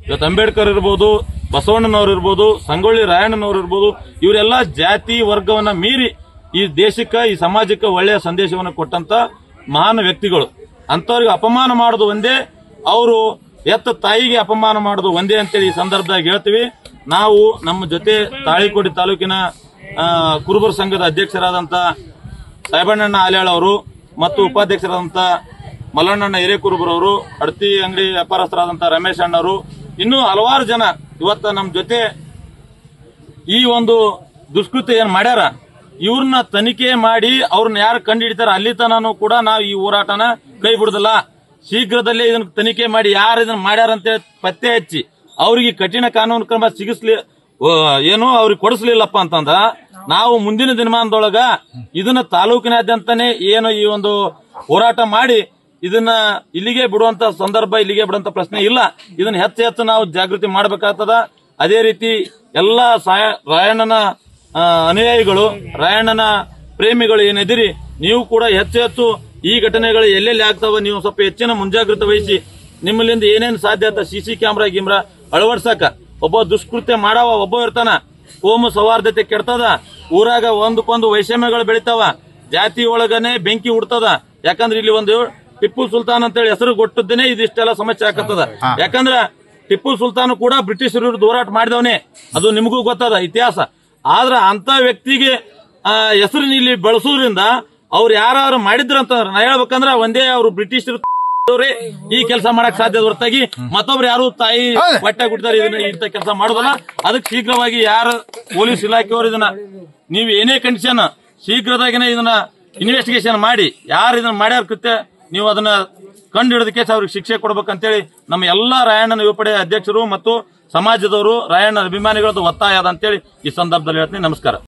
ಇವತ್ತು ಅಂಬೇಡ್ಕರ್ ಇರ್ಬೋದು ಬಸವಣ್ಣನವ್ರು ಇರ್ಬೋದು ಸಂಗೊಳ್ಳಿ ರಾಯಣ್ಣನವ್ರು ಇರ್ಬೋದು ಇವರೆಲ್ಲ ಜಾತಿ ವರ್ಗವನ್ನ ಮೀರಿ ಈ ದೇಶಕ್ಕೆ ಈ ಸಮಾಜಕ್ಕೆ ಒಳ್ಳೆಯ ಸಂದೇಶವನ್ನು ಕೊಟ್ಟಂತ ಮಹಾನ್ ವ್ಯಕ್ತಿಗಳು ಅಂತವ್ರಿಗೆ ಅಪಮಾನ ಮಾಡೋದು ಒಂದೇ ಅವರು ಎತ್ತ ತಾಯಿಗೆ ಅಪಮಾನ ಮಾಡೋದು ಒಂದೇ ಅಂತೇಳಿ ಈ ಸಂದರ್ಭದಾಗ ಹೇಳ್ತೀವಿ ನಾವು ನಮ್ಮ ಜೊತೆ ತಾಳಿಕೋಟೆ ತಾಲೂಕಿನ ಆ, ಕುರುಬರ ಸಂಘದ ಅಧ್ಯಕ್ಷರಾದಂತ ಸಾಹೇಬಣ್ಣಣ್ಣ ಆಲ್ಯಾಳ್ ಅವರು ಮತ್ತು ಉಪಾಧ್ಯಕ್ಷರಾದಂತ ಮಲ್ಲಣ್ಣಣ್ಣ ಹಿರೇಕುರುಬರವರು ಅಡತಿ ಅಂಗಡಿ ವ್ಯಾಪಾರಸ್ಥರಾದಂತ ರಮೇಶ್ ಅಣ್ಣವರು ಇನ್ನೂ ಹಲವಾರು ಜನ ಇವತ್ತ ನಮ್ಮ ಜೊತೆ ಈ ಒಂದು ದುಷ್ಕೃತ್ಯ ಏನ್ ಮಾಡ್ಯಾರ ಇವ್ರನ್ನ ತನಿಖೆ ಮಾಡಿ ಅವ್ರನ್ನ ಯಾರು ಕಂಡು ಹಿಡಿತಾರ ಅಲ್ಲಿ ತನೂ ಕೂಡ ನಾವು ಈ ಹೋರಾಟನ ಕೈ ಬಿಡುದಿಲ್ಲ ಶೀಘ್ರದಲ್ಲೇ ಇದನ್ನ ತನಿಖೆ ಮಾಡಿ ಯಾರು ಇದನ್ನ ಮಾಡ್ಯಾರ ಅಂತ ಪತ್ತೆ ಹಚ್ಚಿ ಅವ್ರಿಗೆ ಕಠಿಣ ಕಾನೂನು ಕ್ರಮ ಸಿಗಿಸ್ಲಿ ಆ, ಏನು ಅವ್ರಿಗೆ ಕೊಡಿಸ್ಲಿಲ್ಲಪ್ಪ ಅಂತಂದ್ರ ನಾವು ಮುಂದಿನ ದಿನಮಾನದೊಳಗ ಇದನ್ನ ತಾಲೂಕಿನಾದ್ಯಂತನೇ ಏನು ಈ ಒಂದು ಹೋರಾಟ ಮಾಡಿ ಇದನ್ನ ಇಲ್ಲಿಗೆ ಬಿಡುವಂತ ಸಂದರ್ಭ ಇಲ್ಲಿಗೆ ಬಿಡುವಂತ ಪ್ರಶ್ನೆ ಇಲ್ಲ ಇದನ್ನ ಹೆಚ್ಚು ಹೆಚ್ಚು ನಾವು ಜಾಗೃತಿ ಮಾಡಬೇಕಾಗ್ತದ ಅದೇ ರೀತಿ ಎಲ್ಲ ಸಾಯ- ರಾಯಣ್ಣನ ಆ, ಅನುಯಾಯಿಗಳು ರಾಯಣ್ಣನ ಪ್ರೇಮಿಗಳು ಏನಿದಿರಿ ನೀವು ಕೂಡ ಹೆಚ್ಚು ಹೆಚ್ಚು ಈ ಘಟನೆಗಳು ಎಲ್ಲೆಲ್ಲಿ ಆಗ್ತಾವ ನೀವು ಸ್ವಲ್ಪ ಹೆಚ್ಚಿನ ಮುಂಜಾಗ್ರತೆ ವಹಿಸಿ ನಿಮ್ಮಲ್ಲಿಂದ ಏನೇನು ಸಾಧ್ಯ ಆತ ಸಿಸಿ ಕ್ಯಾಮ್ರಾ ಗಿಮ್ರಾ ಅಳವಡ್ಸಕ ಒಬ್ಬ ದುಷ್ಕೃತ್ಯ ಮಾಡವ ಒಬ್ಬ ಇರ್ತಾನ ಕೋಮು ಸೌಹಾರ್ದತೆ ಕೆಡ್ತದ ಊರಾಗ ಒಂದಕ್ಕೊಂದು ವೈಷಮ್ಯಗಳು ಬೆಳಿತಾವ ಜಾತಿ ಒಳಗನೆ ಬೆಂಕಿ ಉಡ್ತದ ಯಾಕಂದ್ರೆ ಇಲ್ಲಿ ಒಂದು ಟಿಪ್ಪು ಸುಲ್ತಾನ್ ಅಂತೇಳಿ ಹೆಸರು ಕೊಟ್ಟದ್ದೇನೆ ಇದಿಷ್ಟೆಲ್ಲ ಸಮಸ್ಯೆ ಆಗತ್ತದ ಯಾಕಂದ್ರ ಟಿಪ್ಪು ಸುಲ್ತಾನ್ ಕೂಡ ಬ್ರಿಟಿಷ್ ವಿರುದ್ಧ ಹೋರಾಟ ಮಾಡಿದವನೇ ಅದು ನಿಮಗೂ ಗೊತ್ತದ ಇತಿಹಾಸ ಆದ್ರ ಅಂತ ವ್ಯಕ್ತಿಗೆ ಆ, ಹೆಸರು ಇಲ್ಲಿ ಬಳಸೋದ್ರಿಂದ ಅವ್ರು ಯಾರು ಮಾಡಿದ್ರಂತಂದ್ರ ನಾ ಹೇಳ್ಬೇಕಂದ್ರ ಒಂದೇ ಅವ್ರು ಬ್ರಿಟಿಷರು ಅವ್ರೇ ಈ ಕೆಲಸ ಮಾಡಕ್ ಸಾಧ್ಯ ಹೊರತಾಗಿ ಮತ್ತೊಬ್ರು ಯಾರು ತಾಯಿ ಹೊಟ್ಟೆ ಗುಡ್ತಾರೆ ಇದನ್ನ ಇಂಥ ಕೆಲಸ ಮಾಡೋದಲ್ಲ ಅದಕ್ಕೆ ಶೀಘ್ರವಾಗಿ ಯಾರು ಪೊಲೀಸ್ ಇಲಾಖೆಯವರು ಇದನ್ನ ನೀವು ಏನೇ ಕಂಡೀಷನ್ ಶೀಘ್ರದಾಗಿನೇ ಇದನ್ನ ಇನ್ವೆಸ್ಟಿಗೇಷನ್ ಮಾಡಿ ಯಾರು ಇದನ್ನ ಮಾಡ್ಯಾರ ಕೃತ್ಯ ನೀವು ಅದನ್ನ ಕಂಡು ಹಿಡಿದಕ್ಕೆ ಅವ್ರಿಗೆ ಶಿಕ್ಷೆ ಕೊಡ್ಬೇಕಂತೇಳಿ ನಮ್ಮ ಎಲ್ಲಾ ರಾಯಣ್ಣನ ಯುವಪಡೆ ಅಧ್ಯಕ್ಷರು ಮತ್ತು ಸಮಾಜದವರು ರಾಯಣ್ಣ ಅಭಿಮಾನಿಗಳದ್ದು ಒತ್ತಾಯ ಅದ ಅಂತೇಳಿ ಈ ಸಂದರ್ಭದಲ್ಲಿ ಹೇಳ್ತೀನಿ ನಮಸ್ಕಾರ